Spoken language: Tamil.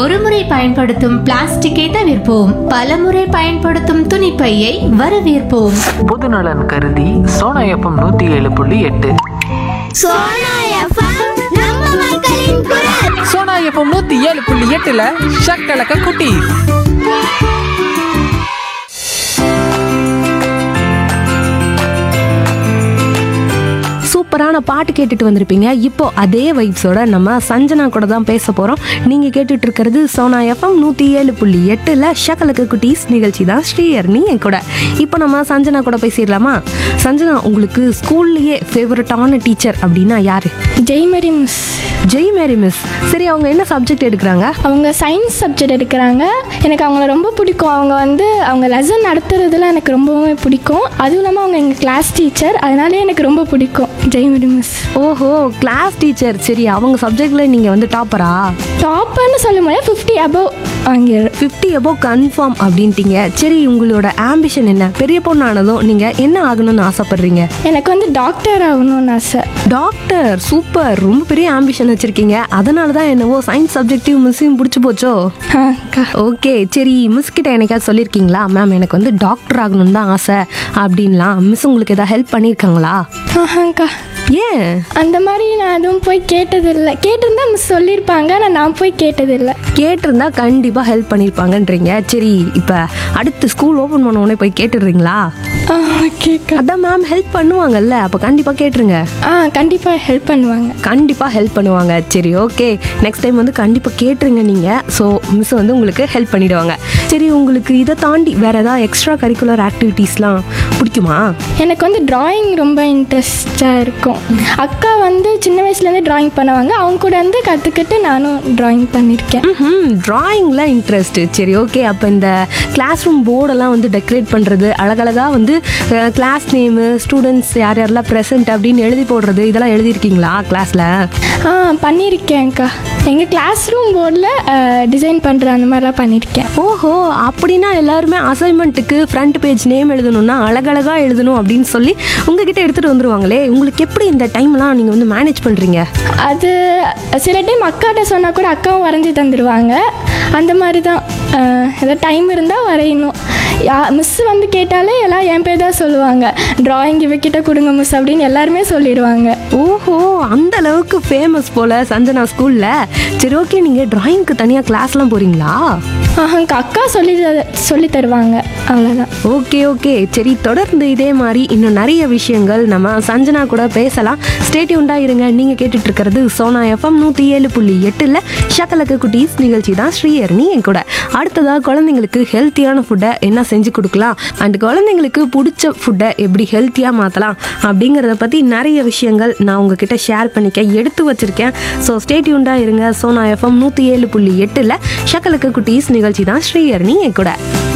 ஒருமுறை பயன்படுத்தும் பிளாஸ்டிக்கை தவிர்ப்போம் பலமுறை பயன்படுத்தும் துணிப்பையை வரவேற்போம் பொதுநலன் கருதி சோனா எஃப்எம் நூற்றி ஏழு புள்ளி எட்டு சோனா எஃப்எம் நம்ம மக்களின் குரல் சோனா எஃப்எம் நூற்றி ஏழு புள்ளி எட்டில் ஷக்கலக்க குட்டி சூப்பரான பாட்டு கேட்டுட்டு வந்திருப்பீங்க இப்போ அதே வைப்ஸோட நம்ம சஞ்சனா கூட தான் பேச போகிறோம் நீங்கள் கேட்டுட்டு இருக்கிறது சோனா எஃப்எம் நூற்றி ஏழு புள்ளி எட்டில் ஷக்கலக்கு குட்டீஸ் நிகழ்ச்சி தான் ஸ்ரீயர்னி என் கூட இப்போ நம்ம சஞ்சனா கூட பேசிடலாமா சஞ்சனா உங்களுக்கு ஸ்கூல்லையே ஃபேவரட்டான டீச்சர் அப்படின்னா யாரு Jaimary miss Jai Mary miss சரி அவங்க என்ன சப்ஜெக்ட் எடுக்கிறாங்க அவங்க சயின்ஸ் சப்ஜெக்ட் எடுக்கிறாங்க எனக்கு அவங்கள ரொம்ப பிடிக்கும் அவங்க வந்து அவங்க லெசன் நடத்துறதுலாம் எனக்கு ரொம்பவே பிடிக்கும் அதுவும் இல்லாமல் அவங்க எங்கள் கிளாஸ் டீச்சர் அதனாலே எனக்கு ரொம்ப பிடிக்கும் ஜெய்மரி மிஸ் ஓஹோ கிளாஸ் டீச்சர் சரி அவங்க சப்ஜெக்ட்ல நீங்கள் வந்து டாப்பரா டாப்பர்னு சொல்ல முடியாது ஃபிஃப்டி அபவ் வாங்கிடு ஃபிஃப்டி எபோ கன்ஃபார்ம் அப்படின்ட்டீங்க சரி உங்களோட ஆம்பிஷன் என்ன பெரிய பொண்ணானதும் நீங்கள் என்ன ஆகணும்னு ஆசைப்படுறீங்க எனக்கு வந்து டாக்டர் ஆகணும்னு ஆசை டாக்டர் சூப்பர் ரொம்ப பெரிய ஆம்பிஷன் வச்சிருக்கீங்க அதனால தான் என்னவோ சயின்ஸ் சப்ஜெக்டிவ் மிஸ்ஸையும் பிடிச்சி போச்சோ ஆ அக்கா ஓகே சரி மிஸ் கிட்ட எனக்காவது சொல்லியிருக்கீங்களா மேம் எனக்கு வந்து டாக்டர் ஆகணும்னு தான் ஆசை அப்படின்லாம் மிஸ் உங்களுக்கு ஏதாவது ஹெல்ப் பண்ணியிருக்காங்களா ஆஹாங்க்கா ஏன் அந்த மாதிரி நான் எதுவும் போய் கேட்டதில்லை கேட்டிருந்தா மிஸ் சொல்லியிருப்பாங்க ஆனால் நான் போய் கேட்டதில்லை கேட்டிருந்தா கண்டிப்பாக ஹெல்ப் பண்ணியிருப்பாங்கன்றீங்க சரி இப்போ அடுத்து ஸ்கூல் ஓப்பன் பண்ண உடனே போய் கேட்டுடுறீங்களா ஆ ஓகேக்கா அதான் மேம் ஹெல்ப் பண்ணுவாங்கல்ல அப்போ கண்டிப்பாக கேட்டுருங்க ஆ கண்டிப்பாக ஹெல்ப் பண்ணுவாங்க கண்டிப்பாக ஹெல்ப் பண்ணுவாங்க சரி ஓகே நெக்ஸ்ட் டைம் வந்து கண்டிப்பாக கேட்டுருங்க நீங்கள் ஸோ மிஸ் வந்து உங்களுக்கு ஹெல்ப் பண்ணிடுவாங்க சரி உங்களுக்கு இதை தாண்டி வேறு ஏதாவது எக்ஸ்ட்ரா கரிக்குலர் ஆக்டிவிட்டீஸ்லாம் பிடிக்குமா எனக்கு வந்து டிராயிங் ரொம்ப இன்ட்ரெஸ்டாக இருக்கும் அக்கா வந்து சின்ன வயசுலேருந்து டிராயிங் பண்ணுவாங்க அவங்க கூட வந்து கற்றுக்கிட்டு நானும் டிராயிங் பண்ணியிருக்கேன் ம் டிராயிங்கில் இன்ட்ரெஸ்ட் சரி ஓகே அப்போ இந்த கிளாஸ் ரூம் போர்டெல்லாம் வந்து டெக்கரேட் பண்ணுறது அழகழகாக வந்து கிளாஸ் நேமு ஸ்டூடெண்ட்ஸ் யார் யாரெல்லாம் ப்ரெசென்ட் அப்படின்னு எழுதி போடுறது இதெல்லாம் எழுதியிருக்கீங்களா கிளாஸில் ஆ பண்ணியிருக்கேன்க்கா எங்கள் கிளாஸ் ரூம் போர்டில் டிசைன் பண்ணுற அந்த மாதிரிலாம் பண்ணியிருக்கேன் ஓஹோ அப்படின்னா எல்லாருமே அசைன்மெண்ட்டுக்கு ஃப்ரண்ட் பேஜ் நேம் எழுதணும்னா அழகழகா எழுதணும் அப்படின்னு சொல்லி உங்ககிட்ட எடுத்துகிட்டு வந்துருவாங்களே உங்களுக்கு எப்படி இந்த டைம்லாம் நீங்கள் வந்து மேனேஜ் பண்ணுறீங்க அது சில டைம் அக்காட்ட சொன்னால் கூட அக்காவும் வரைஞ்சி தந்துடுவாங்க அந்த மாதிரி தான் ஏதாவது டைம் இருந்தால் வரையணும் யா மிஸ் வந்து கேட்டாலே எல்லாம் என் பேர் தான் சொல்லுவாங்க டிராயிங் இவக்கிட்ட கொடுங்க மிஸ் அப்படின்னு எல்லாருமே சொல்லிடுவாங்க ஓஹோ அந்த அளவுக்கு ஃபேமஸ் போல் சஞ்சனா ஸ்கூலில் சரி ஓகே நீங்கள் டிராயிங்க்கு தனியாக கிளாஸ்லாம் போகிறீங்களா ஆஹாங்க அக்கா சொல்லி த- சொல்லி தருவாங்க அவ்வளோதான் ஓகே ஓகே சரி தொடர்ந்து இதே மாதிரி இன்னும் நிறைய விஷயங்கள் நம்ம சஞ்சனா கூட பேசலாம் ஸ்டேட்யூண்டா இருங்க நீங்க கேட்டுட்டு இருக்கிறது சோனா எஃப்எம் நூத்தி ஏழு புள்ளி எட்டுல ஷக்கலக்கு குட்டீஸ் நிகழ்ச்சி தான் ஸ்ரீயர்னி என் கூட அடுத்ததா குழந்தைங்களுக்கு ஹெல்த்தியான ஃபுட்டை என்ன செஞ்சு கொடுக்கலாம் அண்ட் குழந்தைங்களுக்கு பிடிச்ச ஃபுட்டை எப்படி ஹெல்த்தியாக மாற்றலாம் அப்படிங்கிறத பற்றி நிறைய விஷயங்கள் நான் உங்ககிட்ட ஷேர் பண்ணிக்க எடுத்து வச்சிருக்கேன் ஸோ ஸ்டேட்யூண்டா இருங்க சோனா எஃப்எம் நூற்றி ஏழு புள்ளி எட்டில் ஷக்கலக்கு குட்டீஸ் நிகழ்ச்சி தான் ஸ்ரீயர்னி என் கூட